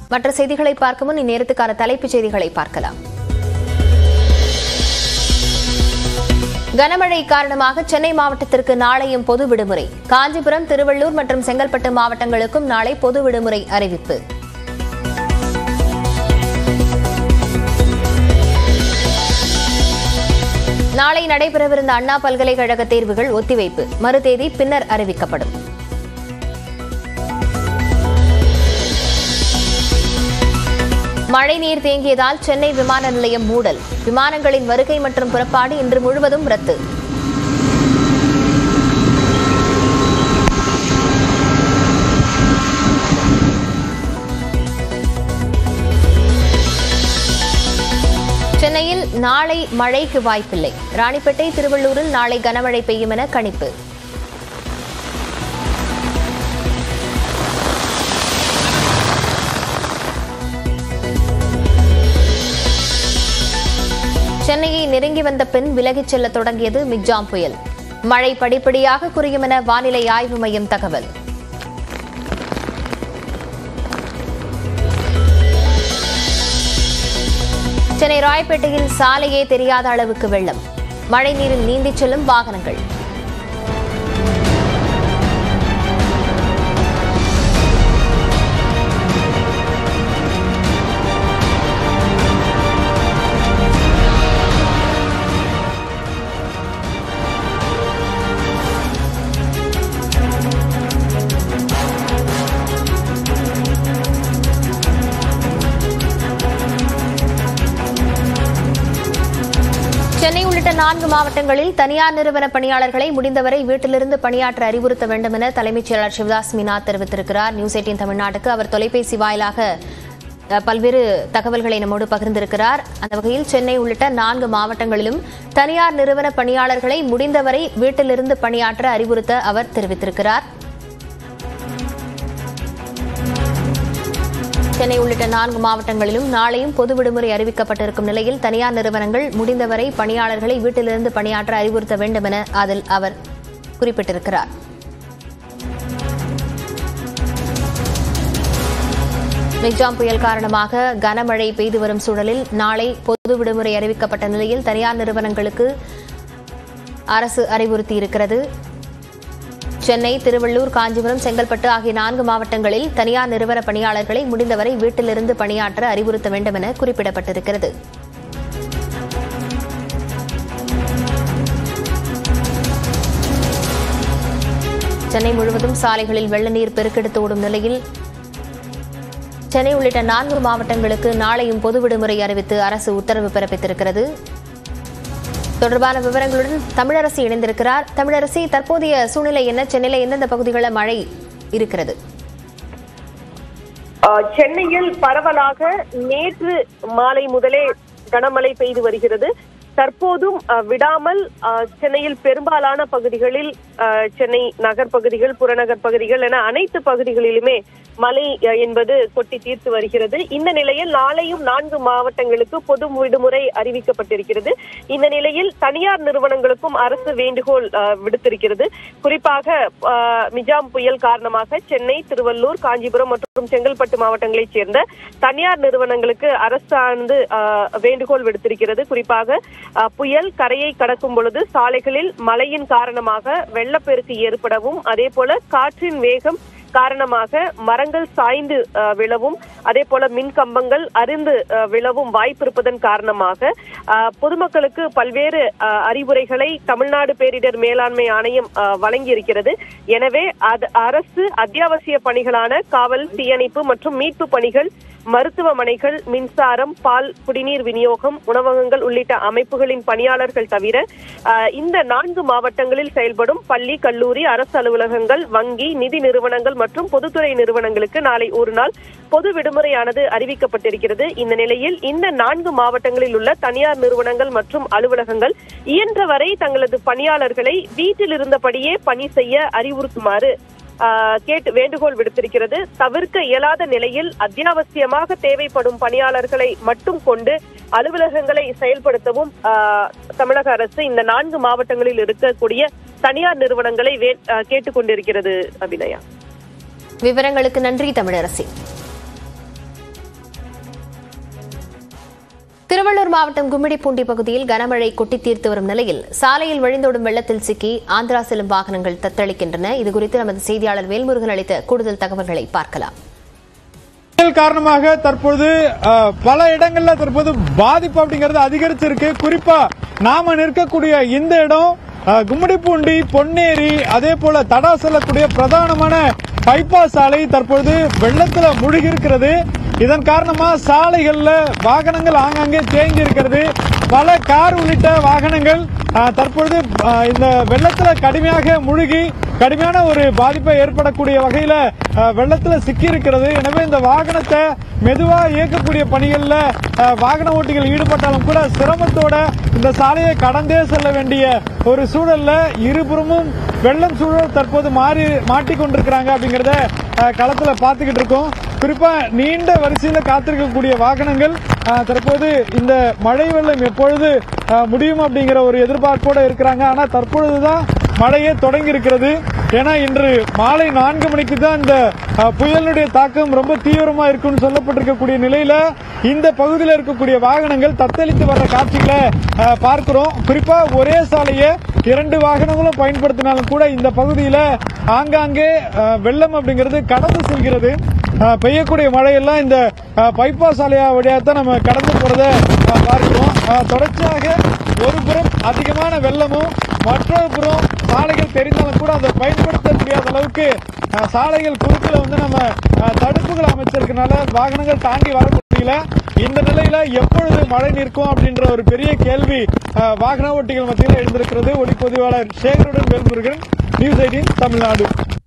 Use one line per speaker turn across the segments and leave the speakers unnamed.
மற்ற செய்திகளை பார்க்கும் முன் இந்நேரத்துக்கான தலைப்புச் செய்திகளை பார்க்கலாம் கனமழை காரணமாக சென்னை மாவட்டத்திற்கு நாளையும் பொது விடுமுறை காஞ்சிபுரம் திருவள்ளூர் மற்றும் செங்கல்பட்டு மாவட்டங்களுக்கும் நாளை பொது விடுமுறை அறிவிப்பு நாளை நடைபெறவிருந்த அண்ணா பல்கலைக்கழக தேர்வுகள் ஒத்திவைப்பு மறுதேதி பின்னர் அறிவிக்கப்படும் மழைநீர் தேங்கியதால் சென்னை விமான நிலையம் மூடல் விமானங்களின் வருகை மற்றும் புறப்பாடு இன்று முழுவதும் ரத்து சென்னையில் நாளை மழைக்கு வாய்ப்பில்லை ராணிப்பேட்டை திருவள்ளூரில் நாளை கனமழை பெய்யும் என கணிப்பு சென்னையை நெருங்கி வந்த பின் விலகிச் செல்ல தொடங்கியது மிக்ஜாம் புயல் மழை படிப்படியாக குறையும் என வானிலை ஆய்வு மையம் தகவல் சென்னை ராயப்பேட்டையில் சாலையே தெரியாத அளவுக்கு வெள்ளம் மழை நீரில் நீந்திச் செல்லும் வாகனங்கள் சென்னை உள்ளிட்ட நான்கு மாவட்டங்களில் தனியார் நிறுவன பணியாளர்களை முடிந்தவரை வீட்டிலிருந்து பணியாற்ற அறிவுறுத்த வேண்டும் என தலைமைச் செயலாளர் சிவதாஸ் மீனா தெரிவித்திருக்கிறார் நியூஸ் எயிட்டின் தமிழ்நாட்டுக்கு அவர் தொலைபேசி வாயிலாக அஹ், பல்வேறு தகவல்களை நம்மோடு பகிர்ந்திருக்கிறார் அந்த வகையில் சென்னை உள்ளிட்ட நான்கு மாவட்டங்களிலும் தனியார் நிறுவன பணியாளர்களை முடிந்தவரை வீட்டிலிருந்து பணியாற்ற அறிவுறுத்த அவர் தெரிவித்திருக்கிறார் சென்னை உள்ளிட்ட நான்கு மாவட்டங்களிலும் நாளையும் பொது விடுமுறை அறிவிக்கப்பட்டிருக்கும் நிலையில் தனியார் நிறுவனங்கள் முடிந்தவரை பணியாளர்களை வீட்டிலிருந்து பணியாற்ற அறிவுறுத்த வேண்டும் என அதில் அவர் குறிப்பிட்டிருக்கிறார் மிக்ஜாம் புயல் காரணமாக கனமழை பெய்து வரும் சூழலில் நாளை பொது விடுமுறை அறிவிக்கப்பட்ட நிலையில் தனியார் நிறுவனங்களுக்கு அரசு அறிவுறுத்தியிருக்கிறது சென்னை திருவள்ளூர் காஞ்சிபுரம் செங்கல்பட்டு ஆகிய நான்கு மாவட்டங்களில் தனியார் நிறுவன பணியாளர்களை முடிந்தவரை வீட்டிலிருந்து பணியாற்ற அறிவுறுத்த வேண்டும் என குறிப்பிடப்பட்டிருக்கிறது சென்னை முழுவதும் சாலைகளில் வெள்ள நீர் பெருக்கெடுத்து ஓடும் நிலையில் சென்னை உள்ளிட்ட நான்கு மாவட்டங்களுக்கு நாளையும் பொது விடுமுறை அறிவித்து அரசு உத்தரவு பிறப்பித்திருக்கிறது தொடர்பான விவரங்களுடன் தமிழரசி இணைந்திருக்கிறார் தமிழரசி தற்போதைய சூழ்நிலை என்ன சென்னையில எந்தெந்த பகுதிகளில் மழை இருக்கிறது
ஆஹ் சென்னையில் பரவலாக நேற்று மாலை முதலே கனமழை பெய்து வருகிறது தற்போதும் ஆஹ் விடாமல் ஆஹ் சென்னையில் பெரும்பாலான பகுதிகளில் ஆஹ் சென்னை நகர் பகுதிகள் புறநகர் பகுதிகள் என அனைத்து பகுதிகளிலுமே மழை ஆஹ் என்பது கொட்டி தீர்த்து வருகிறது இந்த நிலையில் நாளையும் நான்கு மாவட்டங்களுக்கு பொது விடுமுறை அறிவிக்கப்பட்டிருக்கிறது இந்த நிலையில் தனியார் நிறுவனங்களுக்கும் அரசு வேண்டுகோள் ஆஹ் விடுத்திருக்கிறது குறிப்பாக ஆஹ் மிஜாம் புயல் காரணமாக சென்னை திருவள்ளூர் காஞ்சிபுரம் மற்றும் செங்கல்பட்டு மாவட்டங்களைச் சேர்ந்த தனியார் நிறுவனங்களுக்கு அரசானது ஆஹ், வேண்டுகோள் விடுத்திருக்கிறது குறிப்பாக ஆஹ், புயல் கரையை கடக்கும் பொழுது சாலைகளில் மழையின் காரணமாக வெள்ளப்பெருக்கு ஏற்படவும் அதே போல காற்றின் வேகம் காரணமாக மரங்கள் சாய்ந்து ஆஹ், விழவும் அதே போல மின் கம்பங்கள் அருந்து ஆஹ், விழவும் வாய்ப்பு இருப்பதன் காரணமாக ஆஹ், பொதுமக்களுக்கு பல்வேறு ஆஹ், அறிவுரைகளை தமிழ்நாடு பேரிடர் மேலாண்மை ஆணையம் ஆஹ், வழங்கியிருக்கிறது எனவே அது அரசு அத்தியாவசிய பணிகளான காவல் தீயணைப்பு மற்றும் மீட்பு பணிகள் மருத்துவமனைகள் மின்சாரம் பால் குடிநீர் விநியோகம் உணவகங்கள் உள்ளிட்ட அமைப்புகளின் பணியாளர்கள் தவிர ஆஹ், இந்த நான்கு மாவட்டங்களில் செயல்படும் பள்ளி கல்லூரி அரசு அலுவலகங்கள் வங்கி நிதி நிறுவனங்கள் மற்றும் பொதுத்துறை நிறுவனங்களுக்கு நாளை ஒரு நாள் பொது விடுமுறையானது அறிவிக்கப்பட்டிருக்கிறது இந்த நிலையில் இந்த நான்கு மாவட்டங்களில் உள்ள தனியார் நிறுவனங்கள் மற்றும் அலுவலகங்கள் இயன்றவரை தங்களது பணியாளர்களை வீட்டில் இருந்தபடியே பணி செய்ய அறிவுறுத்துமாறு ஆஹ், கேட்டு வேண்டுகோள் விடுத்திருக்கிறது தவிர்க்க இயலாத நிலையில் அத்தியாவசியமாக தேவைப்படும் பணியாளர்களை மட்டும் கொண்டு அலுவலகங்களை செயல்படுத்தவும் ஆஹ், தமிழக அரசு இந்த நான்கு மாவட்டங்களில் இருக்கக்கூடிய தனியார் நிறுவனங்களை வே- ஆஹ், கேட்டுக்கொண்டிருக்கிறது அபிநயா
விவரங்களுக்கு நன்றி தமிழரசி திருவள்ளூர் மாவட்டம் கும்மிடிப்பூண்டி பகுதியில் கனமழை கொட்டி தீர்த்து வரும் நிலையில் சாலையில் வழிந்தோடும் வெள்ளத்தில் சிக்கி ஆந்திரா செல்லும் வாகனங்கள் தத்தளிக்கின்றன இதுகுறித்து நமது செய்தியாளர் வேல்முருகன் அளித்த கூடுதல் தகவல்களை பார்க்கலாம்
புயல் காரணமாக தற்போது அஹ், பல இடங்கள்ல தற்போது பாதிப்பு அப்படிங்கிறது அதிகரிச்சிருக்கு குறிப்பா நாம நிற்கக்கூடிய இந்த இடம் அஹ், கும்மிடிப்பூண்டி பொன்னேரி அதே போல தடா செல்லக்கூடிய பிரதானமான பைபாஸ் சாலை தற்பொழுது வெள்ளத்துல முழுகி இருக்கிறது இதன் காரணமா சாலைகள்ல வாகனங்கள் ஆங்காங்கே தேங்கி இருக்கிறது பல கார் உள்ளிட்ட வாகனங்கள் அஹ், தற்பொழுது அஹ், இந்த வெள்ளத்துல கடுமையாக முழுகி கடுமையான ஒரு பாதிப்பை ஏற்படக்கூடிய வகையில அஹ், வெள்ளத்துல சிக்கி இருக்கிறது எனவே இந்த வாகனத்தை மெதுவா இயக்கக்கூடிய பணிகள்ல அஹ், வாகன ஓட்டிகள் ஈடுபட்டாலும் கூட சிரமத்தோட இந்த சாலையை கடந்தே செல்ல வேண்டிய ஒரு சூழல்ல இருபுறமும் வெள்ளம் சூழல் தற்போது மாறி மாட்டிக்கொண்டிருக்கிறாங்க அப்படிங்கறத அஹ், களத்துல பாத்துக்கிட்டு இருக்கோம் குறிப்பா நீண்ட வரிசையில காத்திருக்கக்கூடிய வாகனங்கள் அஹ், தற்போது இந்த மழை வெள்ளம் எப்பொழுது அஹ், முடியும் அப்படிங்கிற ஒரு எதிர்பார்ப்போட இருக்கிறாங்க ஆனா தற்பொழுதுதான் மழையே தொடங்கி இருக்கிறது ஏன்னா இன்று மாலை நான்கு மணிக்கு தான் இந்த அஹ், புயலுடைய தாக்கம் ரொம்ப தீவிரமா இருக்கும்னு சொல்லப்பட்டிருக்கக்கூடிய நிலையில இந்த பகுதியில் இருக்கக்கூடிய வாகனங்கள் தத்தளித்து வர்ற காட்சிகளை அஹ், பார்க்கிறோம் குறிப்பா ஒரே சாலையை இரண்டு வாகனங்களும் பயன்படுத்தினாலும் கூட இந்த பகுதியில ஆங்காங்கே அஹ், வெள்ளம் அப்படிங்கிறது கடந்து செல்கிறது அஹ், பெய்யக்கூடிய மழையெல்லாம் இந்த அஹ், பைபாஸ் சாலையா வழியாக தான் நம்ம கடந்து போறத அஹ், பார்க்கிறோம் அஹ், தொடர்ச்சியாக ஒரு புறம் அதிகமான வெள்ளமும் மற்றொரு புறம் சாலைகள் தெரிந்தாலும் கூட அதை பயன்படுத்த முடியாத அளவுக்கு அஹ், சாலைகள் குறுக்கில் வந்து நம்ம அஹ், தடுப்புகள் அமைச்சிருக்கனால வாகனங்கள் தாண்டி வர முடியல இந்த நிலையில எப்பொழுது மழை நிற்கும் அப்படின்ற ஒரு பெரிய கேள்வி அஹ், வாகன ஓட்டிகள் மத்தியில் எழுந்திருக்கிறது ஒளிப்பதிவாளர் சேகருடன் வேல்முருகன் நியூஸ் எயிட்டீன் தமிழ்நாடு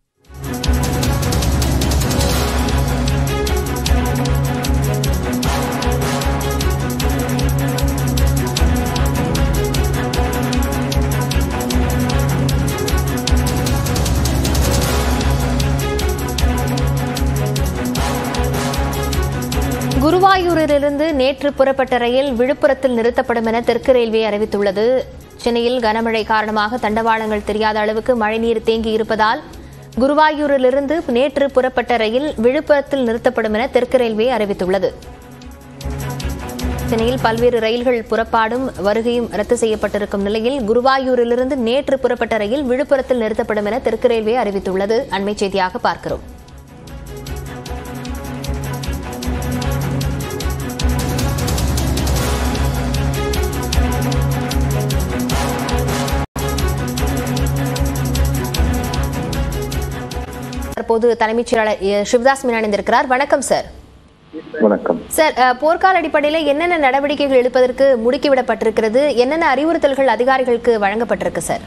குருவாயூரிலிருந்து நேற்று புறப்பட்ட ரயில் விழுப்புரத்தில் நிறுத்தப்படும் என தெற்கு ரயில்வே அறிவித்துள்ளது சென்னையில் கனமழை காரணமாக தண்டவாளங்கள் தெரியாத அளவுக்கு மழைநீர் தேங்கி இருப்பதால் குருவாயூரிலிருந்து நேற்று புறப்பட்ட ரயில் விழுப்புரத்தில் நிறுத்தப்படும் என தெற்கு ரயில்வே அறிவித்துள்ளது சென்னையில் பல்வேறு ரயில்கள் புறப்பாடும் வருகையும் ரத்து செய்யப்பட்டிருக்கும் நிலையில் குருவாயூரிலிருந்து நேற்று புறப்பட்ட ரயில் விழுப்புரத்தில் நிறுத்தப்படும் என தெற்கு ரயில்வே அறிவித்துள்ளது அண்மை செய்தியாக பார்க்கிறோம் தற்போது தலைமைச் செயலாளர் எ, சிவதாஸ் மீனா இணைந்திருக்கிறார் வணக்கம் சார்
வணக்கம்
சார் அ, போர்க்கால அடிப்படையில் என்னென்ன நடவடிக்கைகள் எடுப்பதற்கு முடுக்கிவிடப்பட்டிருக்கிறது என்னென்ன அறிவுறுத்தல்கள் அதிகாரிகளுக்கு வழங்கப்பட்டிருக்கு சார்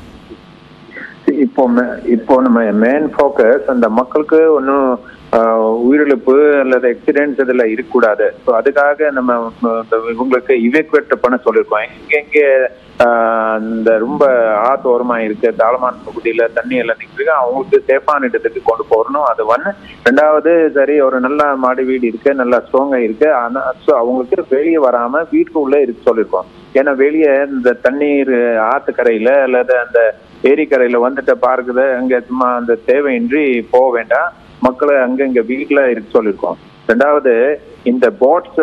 இப்போ ம- இப்போ நம்ம மெயின் ஃபோக்கஸ் அந்த மக்களுக்கு ஒன்றும் உயிரிழப்பு அல்லது ஆக்சிடென்ட்ஸ் இதுல இருக்கக்கூடாது ஸோ அதுக்காக நம்ம அஹ், இந்த இவங்களுக்கு இவேக்குவேட் பண்ண சொல்லியிருக்கோம் எங்க எங்க ஆஹ், இந்த ரொம்ப ஆத்து ஓரமா இருக்கு தாளமான பகுதியில தண்ணி எல்லாம் நிற்கிறது அவங்களுக்கு சேஃபான இடத்துக்கு கொண்டு போறணும் அது ஒன்று ரெண்டாவது சரி ஒரு நல்ல மாடி வீடு இருக்கு நல்லா ஸ்ட்ராங்கா இருக்கு ஆனா ஸோ அவங்களுக்கு வெளியே வராம வீட்டுக்குள்ளே இருக்க சொல்லியிருக்கோம் ஏன்னா வெளியே இந்த தண்ணீர் ஆத்துக்கரையில அல்லது அந்த ஏரிக்கரையில வந்துட்டு பார்க்குது அங்க சும்மா அந்த தேவையின்றி போக வேண்டாம் மக்களை அங்க இங்க வீட்டுல இருக்க சொல்லியிருக்கோம் ரெண்டாவது இந்த போட்ஸ்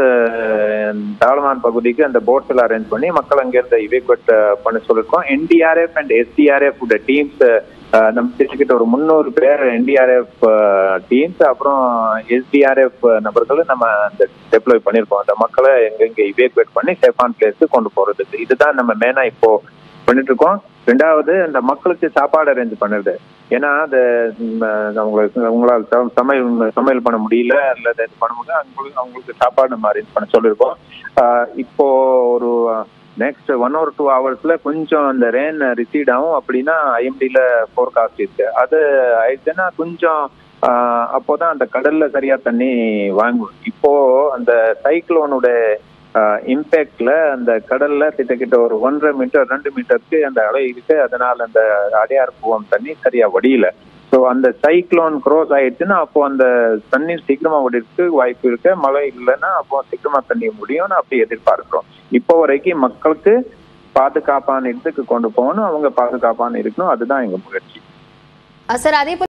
தாளமான் பகுதிக்கு அந்த போட்ஸ் எல்லாம் அரேஞ்ச் பண்ணி மக்கள் அங்க இருந்து இவேக்குவேட் பண்ண சொல்லியிருக்கோம் என்டிஆர்எஃப் அண்ட் எஸ்டிஆர்எஃப் டீம்ஸ் நம்ம தெரிஞ்சுக்கிட்ட ஒரு முந்நூறு பேர் என்டிஆர்எஃப் டீம்ஸ் அப்புறம் எஸ்டிஆர்எஃப் நபர்கள் நம்ம அந்த டெப்ளாய் பண்ணியிருக்கோம் அந்த மக்களை எங்கெங்க இவேக்குவேட் பண்ணி சேஃபான பிளேஸ்க்கு கொண்டு போறதுக்கு இதுதான் நம்ம மெயினா இப்போ பண்ணிட்டு இருக்கோம் ரெண்டாவது அந்த மக்களுக்கு சாப்பாடு அரேஞ்ச் பண்ணுறது ஏன்னா அது ம், அவங்களுக்கு அவங்களால ச- சமையல் சமையல் பண்ண முடியல அல்லது இது பண்ண முடியல அவங்களுக்கு அவங்களுக்கு சாப்பாடு நம்ம அரேஞ்ச் பண்ண சொல்லியிருக்கோம் ஆஹ் இப்போ ஒரு நெக்ஸ்ட் ஒன் ஆர் டூ ஹவர்ஸ்ல கொஞ்சம் அந்த ரெயின் ரிசீட் ஆகும் அப்படின்னா ஐஎம்டில ஃபோர்காஸ்ட் இருக்கு அது ஆயிடுச்சுன்னா கொஞ்சம் ஆஹ் அப்போதான் அந்த கடல்ல சரியா தண்ணி வாங்கும் இப்போ அந்த சைக்ளோனோட இம்பேக்ட்ல அந்த கடல்ல கிட்டத்தட்ட ஒரு ஒன்றரை மீட்டர் ரெண்டு மீட்டருக்கு அந்த அலை இருக்கு அதனால அந்த அடையார் பூவம் தண்ணி சரியா வடியல ஸோ அந்த சைக்ளோன் க்ரோஸ் ஆயிடுச்சுன்னா அப்போ அந்த தண்ணீர் சீக்கிரமா வடிறதுக்கு வாய்ப்பு இருக்கு மழை இல்லைன்னா அப்போ சீக்கிரமா தண்ணி முடியும்னு அப்படி எதிர்பார்க்கிறோம் இப்போ வரைக்கும் மக்களுக்கு பாதுகாப்பான இடத்துக்கு கொண்டு போகணும் அவங்க பாதுகாப்பான இருக்கணும் அதுதான் எங்க முயற்சி
அ, சார் அதே போல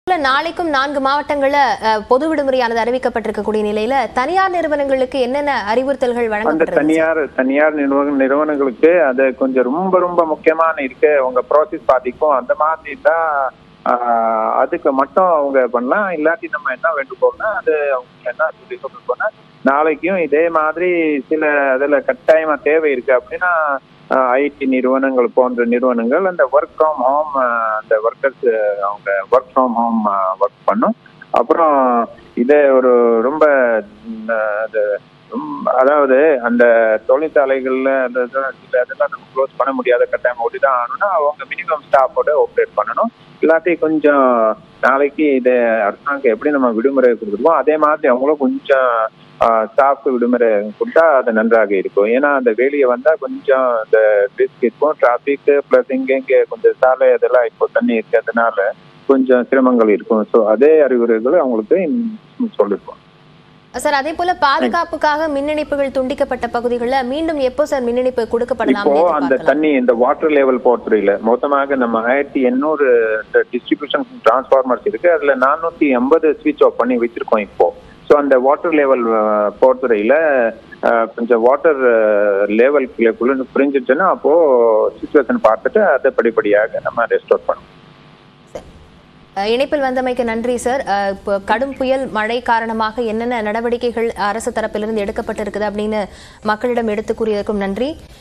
நாளைக்கும் நான்கு மாவட்டங்கள்ல அஹ், பொது விடுமுறையானது அறிவிக்கப்பட்டிருக்கக்கூடிய நிலையில தனியார் நிறுவனங்களுக்கு என்னென்ன அறிவுறுத்தல்கள்
அந்த
வழங்கப்பட்டிருக்கு
தனியார் தனியார் நிறுவன நிறுவனங்களுக்கு அது கொஞ்சம் ரொம்ப ரொம்ப முக்கியமான இருக்கு உங்க ப்ராசஸ் பாதிக்கும் அந்த மாதிரி தான் ஆஹ், அதுக்கு மட்டும் அவங்க பண்ணலாம் இல்லாட்டி நம்ம என்ன வேண்டுகோள்னா அது அவங்க என்ன சொல்லி சொல்லிருக்கோம்னா நாளைக்கும் இதே மாதிரி சில அதுல கட்டாயமா தேவை இருக்கு அப்படின்னா ஐடி நிறுவனங்கள் போன்ற நிறுவனங்கள் அந்த ஒர்க் ஃப்ரம் ஹோம் அந்த ஒர்க்கர்ஸ் அவங்க ஒர்க் ஃப்ரம் ஹோம் ஒர்க் பண்ணும் அப்புறம் இதே ஒரு ரொம்ப ம், அது ரொம்ப- அதாவது அந்த தொழிற்சாலைகள்ல அந்த இதெல்லாம் சில இதெல்லாம் நம்ம க்ளோஸ் பண்ண முடியாத கட்டாயம் ஓட்டி தான் ஆகணும்னா அவங்க மினிமம் ஸ்டாஃபோட ஆப்ரேட் பண்ணணும் இல்லாட்டி கொஞ்சம் நாளைக்கு இது அரசாங்கம் எப்படி நம்ம விடுமுறை கொடுத்துருவோம் அதே மாதிரி அவங்களும் கொஞ்சம் ஸ்டாஃப்க்கு விடுமுறை கொடுத்தா அது நன்றாக இருக்கும் ஏன்னா அந்த வேலையை வந்தா கொஞ்சம் இந்த ரிஸ்க் இருக்கும் டிராபிக் பிளஸ் இங்க இங்க கொஞ்சம் சாலை அதெல்லாம் இப்போ தண்ணி இருக்கிறதுனால கொஞ்சம் சிரமங்கள் இருக்கும் ஸோ அதே அறிவுரைகளை அவங்களுக்கு ம், சொல்லிருக்கோம்
சார் அதே போல பாதுகாப்புக்காக மின் இணைப்புகள் துண்டிக்கப்பட்ட பகுதிகளில் மீண்டும் எப்போ சார் மின் இணைப்பு கொடுக்கப்படலாம்
இப்போ அந்த தண்ணி இந்த வாட்டர் லெவல் பொறுத்தவரையில மொத்தமாக நம்ம ஆயிரத்தி எண்ணூறு டிஸ்ட்ரிபியூஷன் டிரான்ஸ்ஃபார்மர்ஸ் இருக்கு அதுல நானூத்தி எண்பது ஸ்விட்ச் ஆஃப் பண்ணி வச்சிருக்கோம் இப்போ ஸோ அந்த வாட்டர் லெவல் பொறுத்தவரையில அஹ், கொஞ்சம் வாட்டர் லெவல் குள்ள புரிஞ்சிச்சுன்னா அப்போ சுச்சுவேஷன் பார்த்துட்டு அதை படிப்படியாக நம்ம ரெஸ்டோர் பண்ணுவோம்
அஹ், இணைப்பில் வந்தமைக்கு நன்றி சார் அஹ், இப்போ கடும் புயல் மழை காரணமாக என்னென்ன நடவடிக்கைகள் அரசு தரப்பிலிருந்து எடுக்கப்பட்டிருக்குது அப்படின்னு மக்களிடம் எடுத்து கூறியதற்கும் நன்றி